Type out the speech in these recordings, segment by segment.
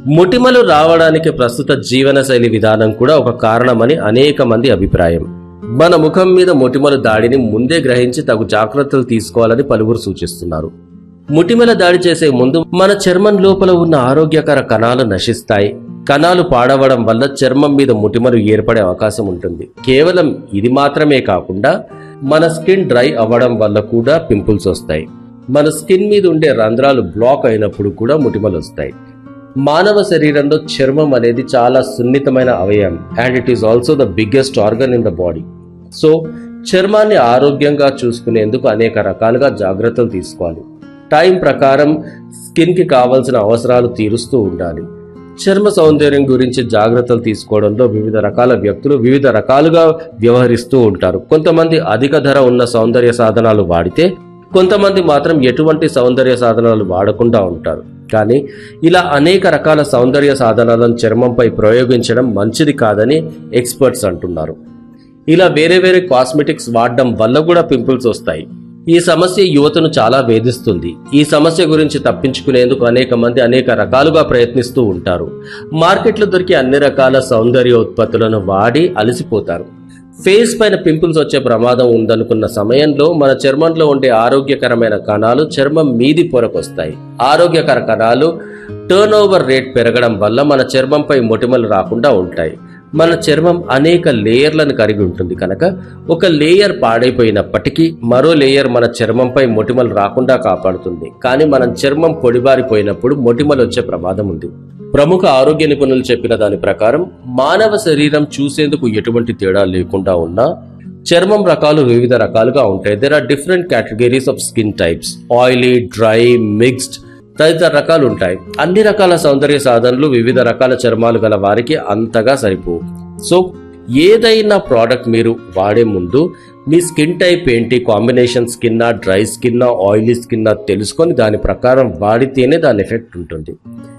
మొటిమలు రావడానికి ప్రస్తుత జీవనశైలి విధానం కూడా ఒక కారణమని అనేక మంది అభిప్రాయం మన ముఖం మీద మొటిమలు దాడిని ముందే గ్రహించి తగు జాగ్రత్తలు తీసుకోవాలని పలువురు సూచిస్తున్నారు మొటిమల దాడి చేసే ముందు మన చర్మం లోపల ఉన్న ఆరోగ్యకర కణాలు నశిస్తాయి కణాలు పాడవడం వల్ల చర్మం మీద మొటిమలు ఏర్పడే అవకాశం ఉంటుంది కేవలం ఇది మాత్రమే కాకుండా మన స్కిన్ డ్రై అవ్వడం వల్ల కూడా పింపుల్స్ వస్తాయి మన స్కిన్ మీద ఉండే రంధ్రాలు బ్లాక్ అయినప్పుడు కూడా మొటిమలు వస్తాయి మానవ శరీరంలో చర్మం అనేది చాలా సున్నితమైన అవయవం and it is also the biggest organ in the body so చర్మాన్ని ఆరోగ్యంగా చూసుకునేందుకు అనేక రకాలుగా జాగ్రత్తలు తీసుకోవాలి టైం ప్రకారం స్కిన్కి కావాల్సిన అవసరాలు తీరుస్తూ ఉండాలి చర్మ సౌందర్యం గురించి జాగ్రత్తలు తీసుకోవడంలో వివిధ రకాల వ్యక్తులు వివిధ రకాలుగా వ్యవహరిస్తూ ఉంటారు కొంతమంది అధిక ధర ఉన్న సౌందర్య సాధనాలు వాడితే కొంతమంది మాత్రం ఎటువంటి సౌందర్య సాధనాలు వాడకుండా ఉంటారు కానీ ఇలా అనేక రకాల సౌందర్య సాధనాలను చర్మంపై ప్రయోగించడం మంచిది కాదని ఎక్స్పర్ట్స్ అంటున్నారు ఇలా వేరే వేరే కాస్మెటిక్స్ వాడడం వల్ల కూడా పింపుల్స్ వస్తాయి ఈ సమస్య యువతను చాలా వేధిస్తుంది ఈ సమస్య గురించి తప్పించుకునేందుకు అనేక మంది అనేక రకాలుగా ప్రయత్నిస్తూ ఉంటారు మార్కెట్లో దొరికే అన్ని రకాల సౌందర్య ఉత్పత్తులను వాడి అలసిపోతారు ఫేస్ పైన పింపుల్స్ వచ్చే ప్రమాదం ఉందనుకున్న సమయంలో మన చర్మంలో ఉండే ఆరోగ్యకరమైన కణాలు చర్మం మీది పొరకొస్తాయి ఆరోగ్యకర కణాలు టర్న్ ఓవర్ రేట్ పెరగడం వల్ల మన చర్మంపై మొటిమలు రాకుండా ఉంటాయి మన చర్మం అనేక లేయర్లను కలిగి ఉంటుంది కనుక ఒక లేయర్ పాడైపోయినప్పటికీ మరో లేయర్ మన చర్మంపై మొటిమలు రాకుండా కాపాడుతుంది కానీ మన చర్మం పొడిబారిపోయినప్పుడు మొటిమలు వచ్చే ప్రమాదం ఉంది ప్రముఖ ఆరోగ్య నిపుణులు చెప్పిన దాని ప్రకారం మానవ శరీరం చూసేందుకు ఎటువంటి తేడా లేకుండా ఉన్నా చర్మం రకాలు వివిధ రకాలుగా ఉంటాయి there are different categories of skin types oily dry mixed తదితర రకాలు ఉంటాయి అన్ని రకాల సౌందర్య సాధనలు వివిధ రకాల చర్మాలు గల వారికి అంతగా సరిపోవు సో ఏదైనా ప్రోడక్ట్ మీరు వాడే ముందు మీ స్కిన్ టైప్ ఏంటి కాంబినేషన్ స్కిన్నా డ్రై స్కిన్నా ఆయిలీ స్కిన్నా తెలుసుకొని దాని ప్రకారం వాడితేనే దాని ఎఫెక్ట్ ఉంటుంది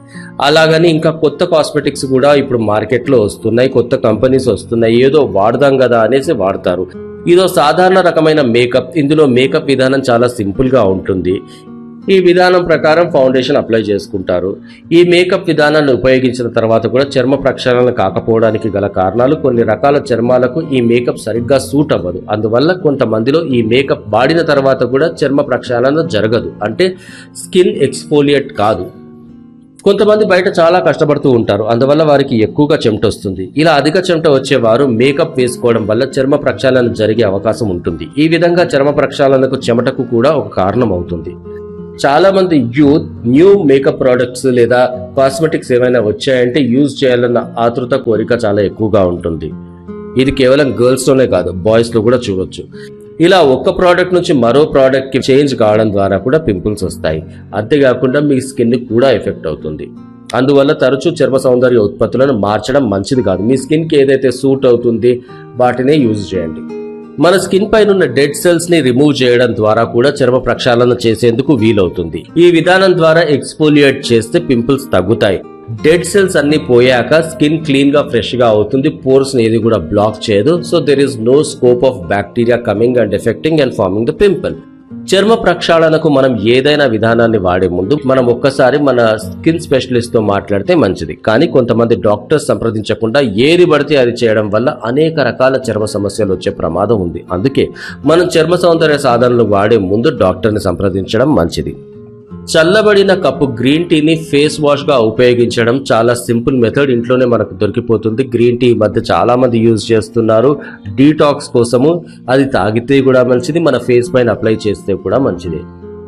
అలాగని ఇంకా కొత్త కాస్మెటిక్స్ కూడా ఇప్పుడు మార్కెట్లో వస్తున్నాయి కొత్త కంపెనీస్ వస్తున్నాయి ఏదో వాడదాం కదా అనేసి వాడతారు ఇదో సాధారణ రకమైన మేకప్ ఇందులో మేకప్ విధానం చాలా సింపుల్ గా ఉంటుంది ఈ విధానం ప్రకారం ఫౌండేషన్ అప్లై చేసుకుంటారు ఈ మేకప్ విధానాన్ని ఉపయోగించిన తర్వాత కూడా చర్మ ప్రక్షాళన కాకపోవడానికి గల కారణాలు కొన్ని రకాల చర్మాలకు ఈ మేకప్ సరిగ్గా సూట్ అవ్వదు అందువల్ల కొంతమందిలో ఈ మేకప్ వాడిన తర్వాత కూడా చర్మ ప్రక్షాళన జరగదు అంటే స్కిన్ ఎక్స్ఫోలియేట్ కాదు కొంతమంది బయట చాలా కష్టపడుతూ ఉంటారు అందువల్ల వారికి ఎక్కువగా చెమట వస్తుంది ఇలా అధిక చెమట వచ్చేవారు మేకప్ వేసుకోవడం వల్ల చర్మ ప్రక్షాళన జరిగే అవకాశం ఉంటుంది ఈ విధంగా చర్మ ప్రక్షాళనకు చెమటకు కూడా ఒక కారణం అవుతుంది చాలా మంది యూత్ న్యూ మేకప్ ప్రోడక్ట్స్ లేదా కాస్మెటిక్స్ ఏమైనా వచ్చాయంటే యూజ్ చేయాలన్న ఆతృత కోరిక చాలా ఎక్కువగా ఉంటుంది ఇది కేవలం గర్ల్స్ లోనే కాదు బాయ్స్ లో కూడా చూడొచ్చు ఇలా ఒక్క ప్రోడక్ట్ నుంచి మరో ప్రోడక్ట్ కి చేంజ్ కావడం ద్వారా కూడా పింపుల్స్ వస్తాయి అంతేకాకుండా మీ స్కిన్ కూడా ఎఫెక్ట్ అవుతుంది అందువల్ల తరచూ చర్మ సౌందర్య ఉత్పత్తులను మార్చడం మంచిది కాదు మీ స్కిన్ కి ఏదైతే సూట్ అవుతుంది వాటినే యూజ్ చేయండి మన స్కిన్ పైన ఉన్న డెడ్ సెల్స్ ని రిమూవ్ చేయడం ద్వారా కూడా చర్మ ప్రక్షాళన చేసేందుకు వీలవుతుంది ఈ విధానం ద్వారా ఎక్స్పోలియేట్ చేస్తే పింపుల్స్ తగ్గుతాయి డెడ్ సెల్స్ అన్ని పోయాక స్కిన్ క్లీన్ గా ఫ్రెష్ గా అవుతుంది పోర్స్ ఏది కూడా బ్లాక్ చేయదు so there is no scope of bacteria coming and affecting and forming the pimple చర్మ ప్రక్షాళనకు మనం ఏదైనా విధానాన్ని వాడే ముందు మనం ఒక్కసారి మన స్కిన్ స్పెషలిస్ట్ తో మాట్లాడితే మంచిది కానీ కొంతమంది డాక్టర్స్ సంప్రదించకుండా ఏది పడితే అది చేయడం వల్ల అనేక రకాల చర్మ సమస్యలు వచ్చే ప్రమాదం ఉంది అందుకే మనం చర్మ సౌందర్య సాధనలు వాడే ముందు డాక్టర్ని సంప్రదించడం మంచిది చల్లబడిన కప్పు గ్రీన్ టీని ఫేస్ వాష్ గా ఉపయోగించడం చాలా సింపుల్ మెథడ్ ఇంట్లోనే మనకు దొరికిపోతుంది గ్రీన్ టీ ఈ మధ్య చాలా మంది యూజ్ చేస్తున్నారు డీటాక్స్ కోసము అది తాగితే కూడా మంచిది మన ఫేస్ పైన అప్లై చేస్తే కూడా మంచిది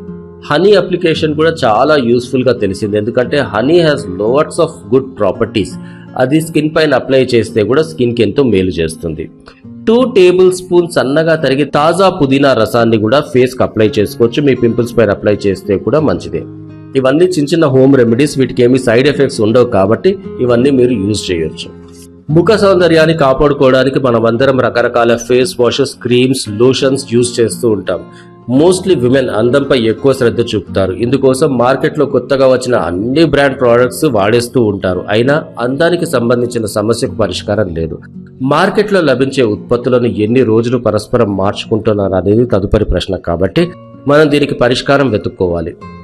హనీ అప్లికేషన్ కూడా చాలా యూస్ఫుల్ గా తెలిసింది ఎందుకంటే honey has lovers of good properties అది స్కిన్ పైన అప్లై చేస్తే కూడా స్కిన్ కి ఎంతో మేలు చేస్తుంది టూ టేబుల్ స్పూన్ సన్నగా తరిగి తాజా పుదీనా రసాన్ని కూడా ఫేస్ కి అప్లై చేసుకోవచ్చు మీ పింపుల్స్ పైన అప్లై చేస్తే కూడా మంచిదే ఇవన్నీ చిన్న చిన్న హోమ్ రెమెడీస్ వీటికి ఏమీ సైడ్ ఎఫెక్ట్స్ ఉండవు కాబట్టి ఇవన్నీ మీరు యూజ్ చేయొచ్చు ముఖ సౌందర్యాన్ని కాపాడుకోవడానికి మనమందరం రకరకాల face washes creams lotions use చేస్తూ ఉంటాం మోస్ట్లీ విమెన్ అందంపై ఎక్కువ శ్రద్ధ చూపుతారు ఇందుకోసం మార్కెట్లో కొత్తగా వచ్చిన అన్ని బ్రాండ్ ప్రోడక్ట్స్ వాడేస్తూ ఉంటారు అయినా అందానికి సంబంధించిన సమస్యకు పరిష్కారం లేదు మార్కెట్లో లభించే ఉత్పత్తులను ఎన్ని రోజులు పరస్పరం మార్చుకుంటున్నారు అనేది తదుపరి ప్రశ్న కాబట్టి మనం దీనికి పరిష్కారం వెతుక్కోవాలి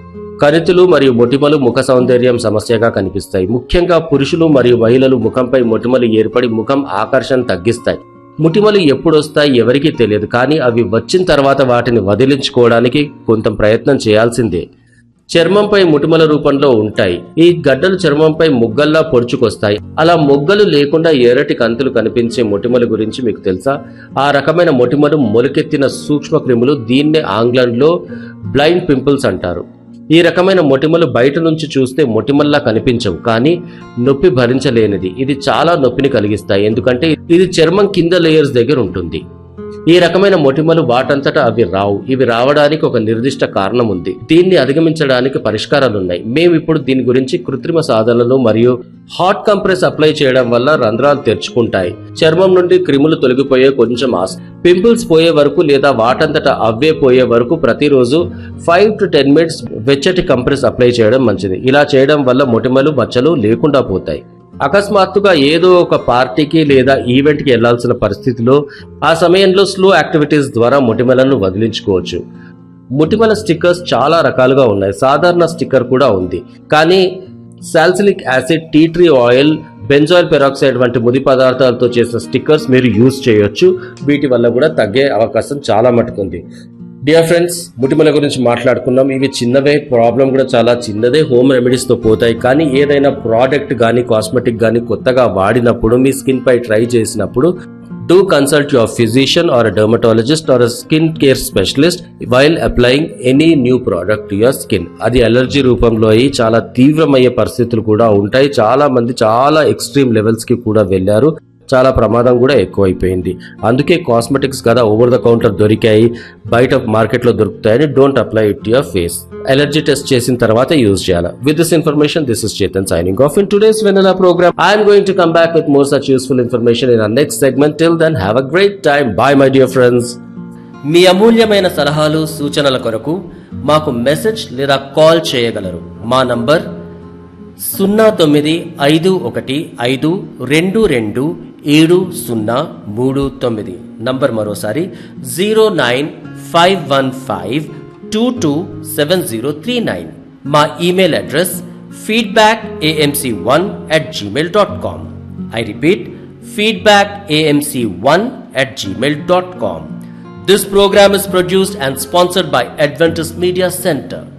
కణితులు మరియు మొటిమలు ముఖ సౌందర్యం సమస్యగా కనిపిస్తాయి ముఖ్యంగా పురుషులు మరియు మహిళలు ముఖంపై మొటిమలు ఏర్పడి ముఖం ఆకర్షణ తగ్గిస్తాయి ముటిమలు ఎప్పుడొస్తాయి ఎవరికీ తెలియదు కానీ అవి వచ్చిన తర్వాత వాటిని వదిలించుకోవడానికి కొంత ప్రయత్నం చేయాల్సిందే చర్మంపై ముటిమల రూపంలో ఉంటాయి ఈ గడ్డలు చర్మంపై ముగ్గల్లా పొడుచుకొస్తాయి అలా మొగ్గలు లేకుండా ఎర్రటి కంతులు కనిపించే మొటిమల గురించి మీకు తెలుసా ఆ రకమైన మొటిమలు మొలకెత్తిన సూక్ష్మ క్రిములు దీన్నే ఆంగ్లంలో బ్లైండ్ పింపుల్స్ అంటారు ఈ రకమైన మొటిమలు బయట నుంచి చూస్తే మొటిమల్లా కనిపించవు కానీ నొప్పి భరించలేనిది ఇది చాలా నొప్పిని కలిగిస్తాయి ఎందుకంటే ఇది చర్మం కింద లేయర్స్ దగ్గర ఉంటుంది ఈ రకమైన మొటిమలు వాటంతటా అవి రావు ఇవి రావడానికి ఒక నిర్దిష్ట కారణం ఉంది దీన్ని అధిగమించడానికి పరిష్కారాలు ఉన్నాయి మేము ఇప్పుడు దీని గురించి కృత్రిమ సాధనలు మరియు హాట్ కంప్రెస్ అప్లై చేయడం వల్ల రంధ్రాలు తెరుచుకుంటాయి చర్మం నుండి క్రిములు తొలగిపోయే కొంచెం ఆస్ పింపుల్స్ పోయే వరకు లేదా వాటంతటా అవే పోయే వరకు ప్రతిరోజు ఫైవ్ టు టెన్ మినిట్స్ వెచ్చటి కంప్రెస్ అప్లై చేయడం మంచిది ఇలా చేయడం వల్ల మొటిమలు మచ్చలు లేకుండా పోతాయి అకస్మాత్తుగా ఏదో ఒక పార్టీకి లేదా ఈవెంట్కి వెళ్లాల్సిన పరిస్థితిలో ఆ సమయంలో స్లో యాక్టివిటీస్ ద్వారా మొటిమలను వదిలించుకోవచ్చు ముటిమల స్టిక్కర్స్ చాలా రకాలుగా ఉన్నాయి సాధారణ స్టిక్కర్ కూడా ఉంది కానీ salicylic acid tea tree oil benzoyl peroxide వంటి ముడి పదార్థాలతో చేసిన స్టిక్కర్స్ మీరు యూజ్ చేయొచ్చు వీటి వల్ల కూడా తగ్గే అవకాశం చాలా మటుకుంది డియర్ ఫ్రెండ్స్ ముటిమల గురించి మాట్లాడుకున్నాం ఇవి చిన్నవే ప్రాబ్లం కూడా చాలా చిన్నదే హోమ్ రెమెడీస్ తో పోతాయి కానీ ఏదైనా ప్రోడక్ట్ కానీ కాస్మెటిక్ కానీ కొత్తగా వాడినప్పుడు మీ స్కిన్ పై ట్రై చేసినప్పుడు do consult your physician or dermatologist or skin care specialist while applying any new product to your skin అది అలర్జీ రూపంలో అయ్యి చాలా తీవ్రమయ్యే పరిస్థితులు కూడా ఉంటాయి చాలా మంది చాలా ఎక్స్ట్రీమ్ లెవెల్స్ కి కూడా వెళ్లారు చాలా ప్రమాదం కూడా ఎక్కువైపోయింది అందుకే కాస్మెటిక్స్ కదా ఓవర్ ద కౌంటర్ దొరికాయి బయట మార్కెట్లో దొరుకుతాయని don't apply it your face allergy test చేసిన తర్వాత యూజ్ చేయాలి with this information this is Chetan signing off in today's వెనలా program I'm going to come back with more such useful information in next segment till then have a great time bye my dear friends మీ అమూల్యమైన సలహాలు సూచనల కొరకు మాకు message లేదా call చేయగలరు మా నంబర్ సున్నా తొమ్మిది ఐదు ఒకటి ఐదు రెండు రెండు ఏడు సున్నా మూడు తొమ్మిది నంబర్ మరోసారి zero nine five one five two two seven zero three nine మా email address feedback AMC one at Gmail dot com I repeat feedback AMC one at Gmail dot com This program is produced and sponsored by Adventist Media Center.